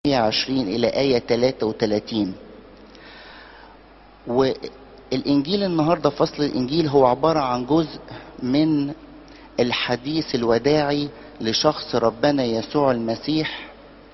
20 إلى آية 33 والإنجيل النهاردة فصل الإنجيل هو عبارة عن جزء من الحديث الوداعي لشخص ربنا يسوع المسيح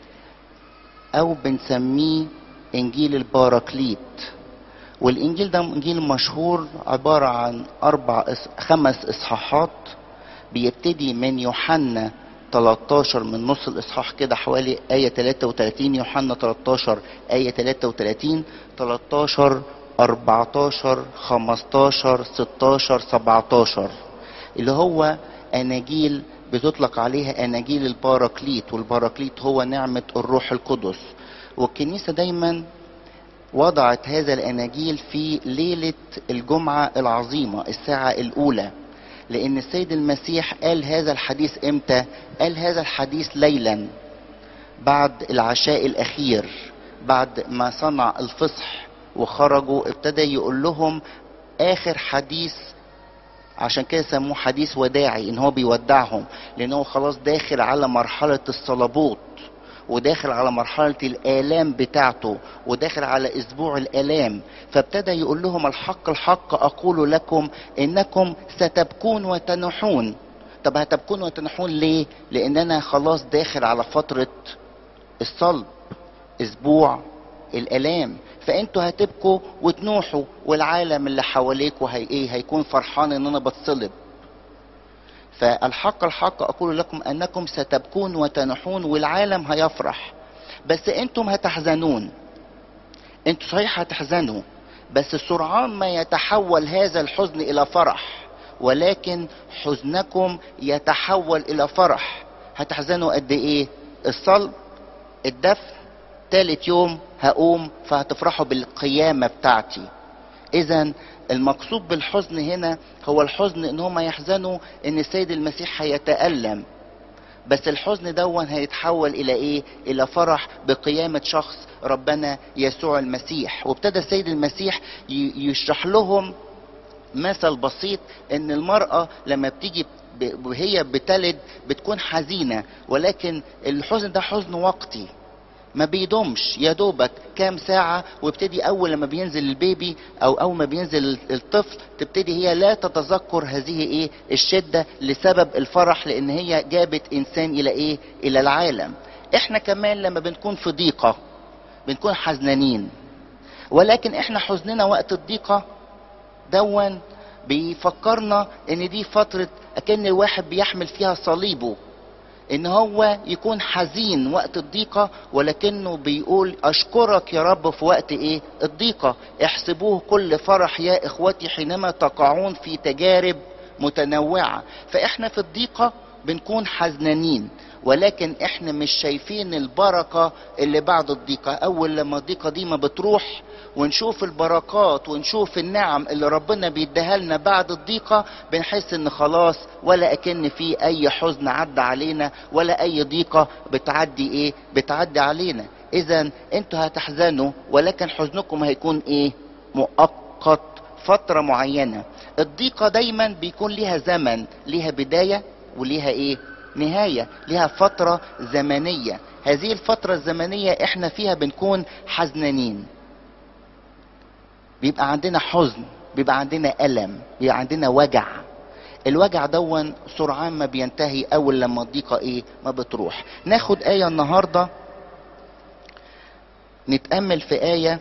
أو بنسميه إنجيل الباراكليت والإنجيل ده إنجيل مشهور عبارة عن أربع خمس إصحاحات بيبتدي من يوحنا 13 من نص الاصحاح كده حوالي آية 33 يوحنا 13 آية 33 13 14 15 16 17 اللي هو أناجيل بتطلق عليها أناجيل الباراكليت والباراكليت هو نعمة الروح القدس والكنيسة دايما وضعت هذا الأناجيل في ليلة الجمعة العظيمة الساعة الأولى لأن السيد المسيح قال هذا الحديث إمتى؟ قال هذا الحديث ليلا بعد العشاء الأخير بعد ما صنع الفصح وخرجوا ابتدى يقول لهم آخر حديث عشان كده سموه حديث وداعي ان هو بيودعهم لان هو خلاص داخل على مرحلة الصلبوت وداخل على مرحلة الآلام بتاعته وداخل على أسبوع الآلام فابتدى يقول لهم الحق الحق أقول لكم إنكم ستبكون وتنحون طب هتبكون وتنحون ليه؟ لأن أنا خلاص داخل على فترة الصلب أسبوع الآلام فأنتوا هتبكوا وتنوحوا والعالم اللي حواليكوا هي إيه هيكون فرحان إن أنا بتصلب فالحق الحق اقول لكم انكم ستبكون وتنحون والعالم هيفرح بس انتم هتحزنون انتوا صحيح هتحزنوا بس سرعان ما يتحول هذا الحزن الى فرح ولكن حزنكم يتحول الى فرح هتحزنوا قد ايه الصلب الدفن تالت يوم هقوم فهتفرحوا بالقيامة بتاعتي اذا المقصود بالحزن هنا هو الحزن ان هم يحزنوا ان السيد المسيح هيتألم بس الحزن دون هيتحول الى ايه الى فرح بقيامة شخص ربنا يسوع المسيح وابتدى السيد المسيح يشرح لهم مثل بسيط ان المرأة لما بتيجي وهي بتلد بتكون حزينة ولكن الحزن ده حزن وقتي ما بيدومش يا دوبك كام ساعة وابتدي أول لما بينزل البيبي أو أول ما بينزل الطفل تبتدي هي لا تتذكر هذه إيه الشدة لسبب الفرح لأن هي جابت إنسان إلى إيه إلى العالم إحنا كمان لما بنكون في ضيقة بنكون حزنانين ولكن إحنا حزننا وقت الضيقة دون بيفكرنا إن دي فترة أكن الواحد بيحمل فيها صليبه ان هو يكون حزين وقت الضيقة ولكنه بيقول اشكرك يا رب في وقت ايه الضيقة احسبوه كل فرح يا اخوتي حينما تقعون في تجارب متنوعة فاحنا في الضيقة بنكون حزنانين ولكن احنا مش شايفين البركة اللي بعد الضيقة اول لما الضيقة دي ما بتروح ونشوف البركات ونشوف النعم اللي ربنا بيديها لنا بعد الضيقة بنحس ان خلاص ولا اكن في اي حزن عدى علينا ولا اي ضيقة بتعدي ايه بتعدي علينا اذا انتوا هتحزنوا ولكن حزنكم هيكون ايه مؤقت فترة معينة الضيقة دايما بيكون ليها زمن ليها بداية وليها ايه نهاية لها فترة زمنية هذه الفترة الزمنية احنا فيها بنكون حزنانين بيبقى عندنا حزن بيبقى عندنا ألم بيبقى عندنا وجع الوجع دون سرعان ما بينتهي أول لما الضيقة إيه ما بتروح ناخد آية النهاردة نتأمل في آية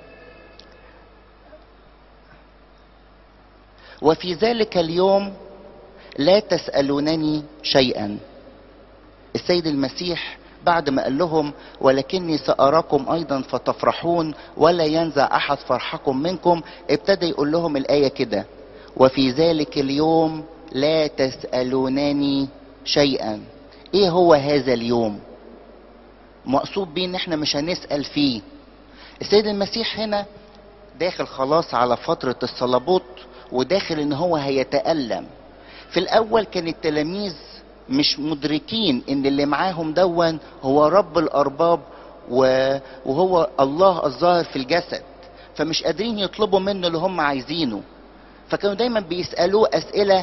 وفي ذلك اليوم لا تسألونني شيئا السيد المسيح بعد ما قال لهم ولكني سأراكم أيضا فتفرحون ولا ينزع أحد فرحكم منكم ابتدى يقول لهم الآية كده وفي ذلك اليوم لا تسألونني شيئا ايه هو هذا اليوم مقصود بيه ان احنا مش هنسأل فيه السيد المسيح هنا داخل خلاص على فترة الصلبوت وداخل ان هو هيتألم في الاول كان التلاميذ مش مدركين ان اللي معاهم دون هو رب الارباب وهو الله الظاهر في الجسد فمش قادرين يطلبوا منه اللي هم عايزينه فكانوا دايما بيسالوه اسئله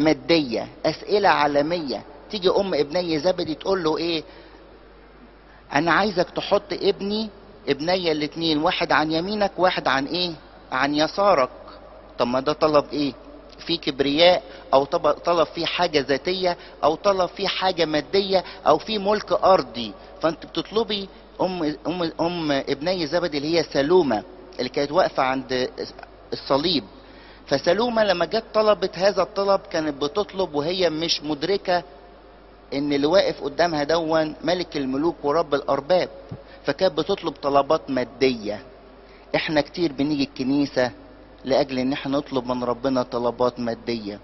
ماديه اسئله عالميه تيجي ام ابني زبدي تقول له ايه انا عايزك تحط ابني ابني الاتنين واحد عن يمينك واحد عن ايه عن يسارك طب ما ده طلب ايه في كبرياء او طب- طلب فيه حاجة ذاتية او طلب فيه حاجة مادية او في ملك ارضي فانت بتطلبي ام ام ام ابني زبدي اللي هي سلومة اللي كانت واقفة عند الصليب فسلومة لما جت طلبت هذا الطلب كانت بتطلب وهي مش مدركة ان اللي واقف قدامها دون ملك الملوك ورب الارباب فكانت بتطلب طلبات مادية احنا كتير بنيجي الكنيسة لاجل ان احنا نطلب من ربنا طلبات مادية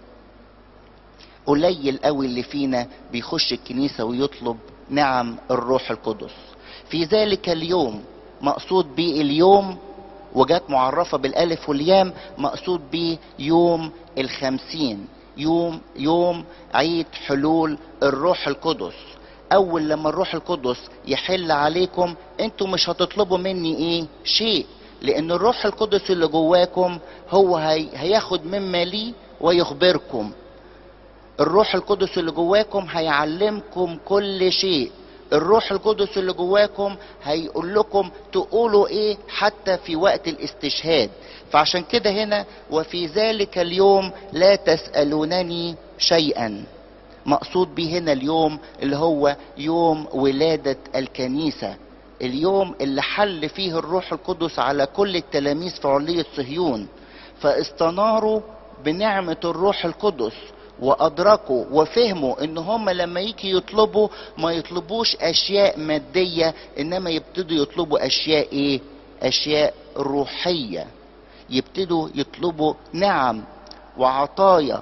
قليل قوي اللي فينا بيخش الكنيسة ويطلب نعم الروح القدس في ذلك اليوم مقصود به اليوم وجات معرفة بالالف واليام مقصود به يوم الخمسين يوم يوم عيد حلول الروح القدس اول لما الروح القدس يحل عليكم انتوا مش هتطلبوا مني ايه شيء لان الروح القدس اللي جواكم هو هي هياخد مما لي ويخبركم الروح القدس اللي جواكم هيعلمكم كل شيء الروح القدس اللي جواكم هيقول لكم تقولوا ايه حتى في وقت الاستشهاد فعشان كده هنا وفي ذلك اليوم لا تسألونني شيئا مقصود به هنا اليوم اللي هو يوم ولادة الكنيسة اليوم اللي حل فيه الروح القدس على كل التلاميذ في علية صهيون فاستناروا بنعمة الروح القدس وادركوا وفهموا ان هم لما يجي يطلبوا ما يطلبوش اشياء مادية انما يبتدوا يطلبوا اشياء ايه اشياء روحية يبتدوا يطلبوا نعم وعطايا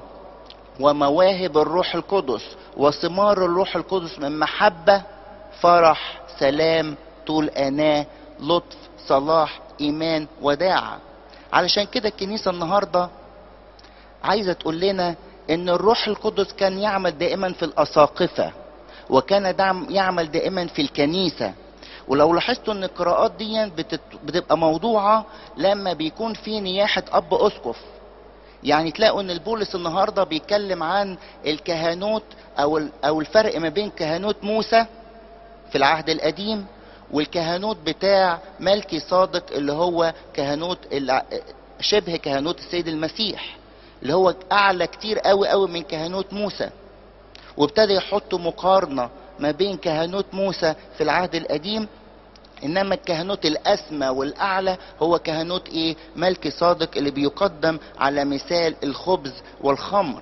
ومواهب الروح القدس وثمار الروح القدس من محبة فرح سلام طول أناة لطف صلاح إيمان وداعة علشان كده الكنيسة النهاردة عايزة تقول لنا ان الروح القدس كان يعمل دائما في الاساقفه وكان دعم يعمل دائما في الكنيسه ولو لاحظتوا ان القراءات دي بتت- بتبقى موضوعه لما بيكون في نياحه اب اسقف يعني تلاقوا ان البولس النهارده بيتكلم عن الكهنوت او ال- او الفرق ما بين كهنوت موسى في العهد القديم والكهنوت بتاع ملكي صادق اللي هو كهنوت الع- شبه كهنوت السيد المسيح اللي هو اعلى كتير قوي قوي من كهنوت موسى وابتدى يحطوا مقارنه ما بين كهنوت موسى في العهد القديم انما الكهنوت الاسمى والاعلى هو كهنوت ايه ملكي صادق اللي بيقدم على مثال الخبز والخمر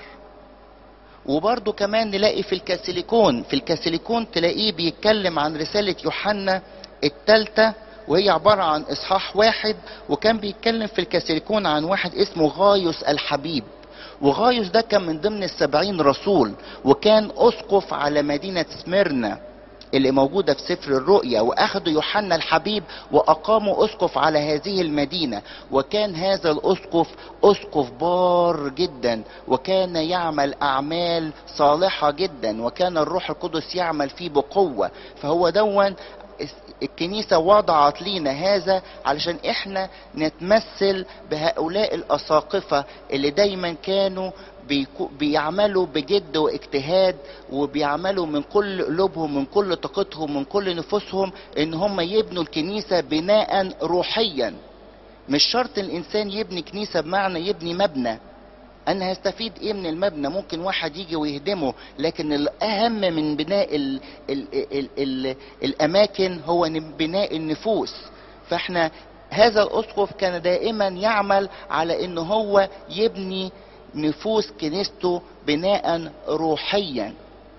وبرضه كمان نلاقي في الكاسيليكون في الكاسيليكون تلاقيه بيتكلم عن رسالة يوحنا التالتة وهي عبارة عن إصحاح واحد وكان بيتكلم في الكاسيليكون عن واحد اسمه غايوس الحبيب وغايوس ده كان من ضمن السبعين رسول وكان أسقف على مدينة سميرنا اللي موجودة في سفر الرؤيا وأخذوا يوحنا الحبيب وأقاموا أسقف على هذه المدينة وكان هذا الأسقف أسقف بار جدا وكان يعمل أعمال صالحة جدا وكان الروح القدس يعمل فيه بقوة فهو دون الكنيسة وضعت لينا هذا علشان احنا نتمثل بهؤلاء الأساقفة اللي دايما كانوا بيكو- بيعملوا بجد واجتهاد وبيعملوا من كل قلوبهم من كل طاقتهم من كل نفوسهم ان هم يبنوا الكنيسة بناء روحيا مش شرط الانسان يبني كنيسة بمعنى يبني مبنى انا هستفيد ايه من المبنى ممكن واحد يجي ويهدمه لكن الاهم من بناء ال ال ال ال الاماكن هو ن- بناء النفوس فاحنا هذا الاسقف كان دائما يعمل على ان هو يبني نفوس كنيسته بناء روحيا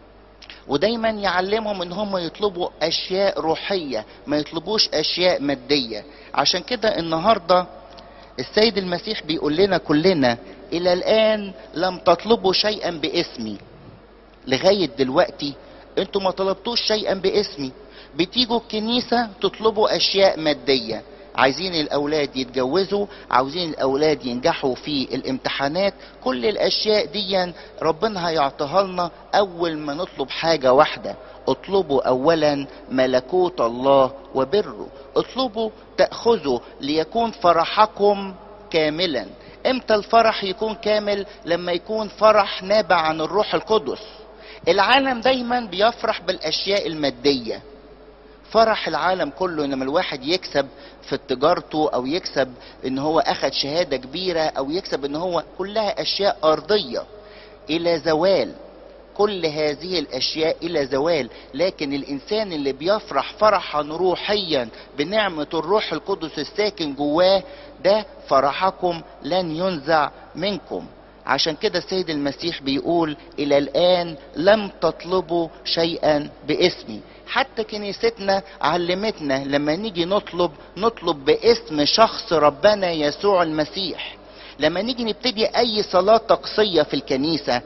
ودايما يعلمهم ان هم يطلبوا اشياء روحية ما يطلبوش اشياء مادية عشان كده النهاردة السيد المسيح بيقول لنا كلنا الى الان لم تطلبوا شيئا باسمي لغاية دلوقتي انتوا ما طلبتوش شيئا باسمي بتيجوا الكنيسة تطلبوا اشياء مادية عايزين الاولاد يتجوزوا عاوزين الاولاد ينجحوا في الامتحانات كل الاشياء دي ربنا هيعطيها لنا اول ما نطلب حاجة واحدة اطلبوا اولا ملكوت الله وبره اطلبوا تأخذوا ليكون فرحكم كاملا امتى الفرح يكون كامل لما يكون فرح نابع عن الروح القدس العالم دايما بيفرح بالاشياء الماديه فرح العالم كله لما الواحد يكسب في تجارته او يكسب ان هو اخد شهادة كبيرة او يكسب ان هو كلها اشياء ارضية الى زوال كل هذه الاشياء الى زوال لكن الانسان اللي بيفرح فرحا روحيا بنعمة الروح القدس الساكن جواه ده فرحكم لن ينزع منكم عشان كده السيد المسيح بيقول الى الان لم تطلبوا شيئا باسمي حتى كنيستنا علمتنا لما نيجي نطلب نطلب باسم شخص ربنا يسوع المسيح لما نيجي نبتدي اي صلاة طقسية في الكنيسة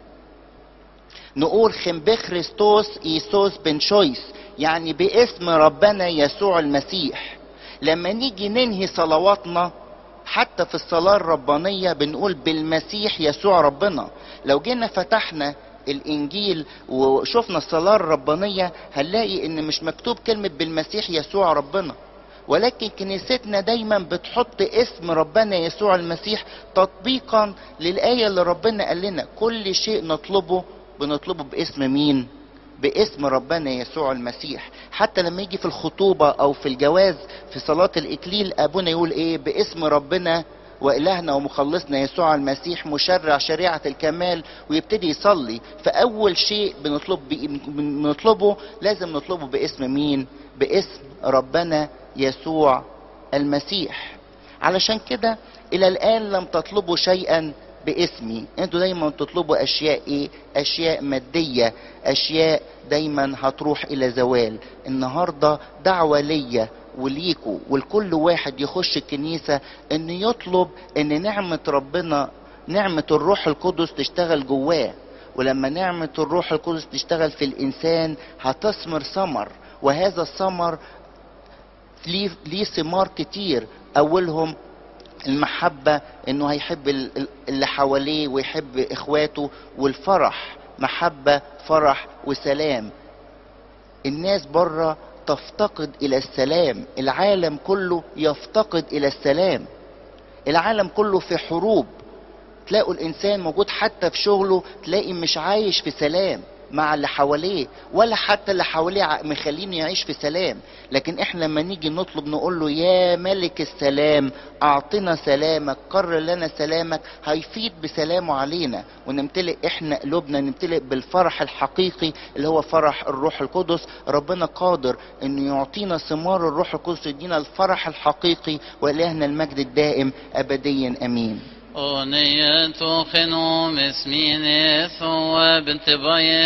نقول خم بخريستوس ايسوس بن شويس يعني باسم ربنا يسوع المسيح لما نيجي ننهي صلواتنا حتى في الصلاة الربانية بنقول بالمسيح يسوع ربنا لو جينا فتحنا الانجيل وشفنا الصلاة الربانية هنلاقي ان مش مكتوب كلمة بالمسيح يسوع ربنا ولكن كنيستنا دايما بتحط اسم ربنا يسوع المسيح تطبيقا للآية اللي ربنا قال لنا كل شيء نطلبه بنطلبه باسم مين باسم ربنا يسوع المسيح حتى لما يجي في الخطوبة او في الجواز في صلاة الاكليل ابونا يقول ايه باسم ربنا والهنا ومخلصنا يسوع المسيح مشرع شريعة الكمال ويبتدي يصلي فاول شيء بنطلب بنطلبه لازم نطلبه باسم مين باسم ربنا يسوع المسيح علشان كده الى الان لم تطلبوا شيئا باسمي انتوا دايما تطلبوا اشياء ايه اشياء مادية اشياء دايما هتروح الى زوال النهاردة دعوة ليا وليكوا ولكل واحد يخش الكنيسة ان يطلب ان نعمة ربنا نعمة الروح القدس تشتغل جواه ولما نعمة الروح القدس تشتغل في الانسان هتثمر ثمر وهذا الثمر ليه ليه ثمار كتير اولهم المحبة انه هيحب اللي حواليه ويحب اخواته والفرح محبة فرح وسلام الناس بره تفتقد الى السلام العالم كله يفتقد الى السلام العالم كله في حروب تلاقوا الانسان موجود حتى في شغله تلاقي مش عايش في سلام مع اللي حواليه ولا حتى اللي حواليه مخلينه يعيش في سلام لكن احنا لما نيجي نطلب نقول له يا ملك السلام اعطنا سلامك قرر لنا سلامك هيفيد بسلامه علينا ونمتلئ احنا قلوبنا نمتلئ بالفرح الحقيقي اللي هو فرح الروح القدس ربنا قادر انه يعطينا ثمار الروح القدس يدينا الفرح الحقيقي والهنا المجد الدائم ابديا امين أغنية خنوم اسمين ثواب انتبايه